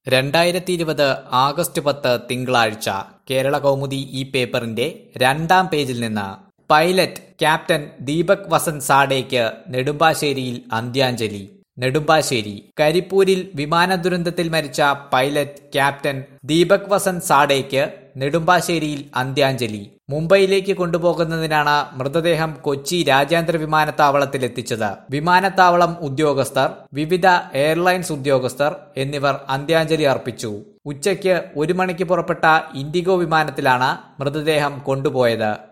രണ്ടായിരത്തി ഇരുപത് ആഗസ്റ്റ് പത്ത് തിങ്കളാഴ്ച കേരള കൗമുദി ഈ പേപ്പറിന്റെ രണ്ടാം പേജിൽ നിന്ന് പൈലറ്റ് ക്യാപ്റ്റൻ ദീപക് വസന്ത് സാഡേക്ക് നെടുമ്പാശ്ശേരിയിൽ അന്ത്യാഞ്ജലി നെടുമ്പാശ്ശേരി കരിപ്പൂരിൽ വിമാന ദുരന്തത്തിൽ മരിച്ച പൈലറ്റ് ക്യാപ്റ്റൻ ദീപക് വസന്ത് സാഡേക്ക് നെടുമ്പാശ്ശേരിയിൽ അന്ത്യാഞ്ജലി മുംബൈയിലേക്ക് കൊണ്ടുപോകുന്നതിനാണ് മൃതദേഹം കൊച്ചി രാജ്യാന്തര വിമാനത്താവളത്തിൽ എത്തിച്ചത് വിമാനത്താവളം ഉദ്യോഗസ്ഥർ വിവിധ എയർലൈൻസ് ഉദ്യോഗസ്ഥർ എന്നിവർ അന്ത്യാഞ്ജലി അർപ്പിച്ചു ഉച്ചയ്ക്ക് ഒരു മണിക്ക് പുറപ്പെട്ട ഇൻഡിഗോ വിമാനത്തിലാണ് മൃതദേഹം കൊണ്ടുപോയത്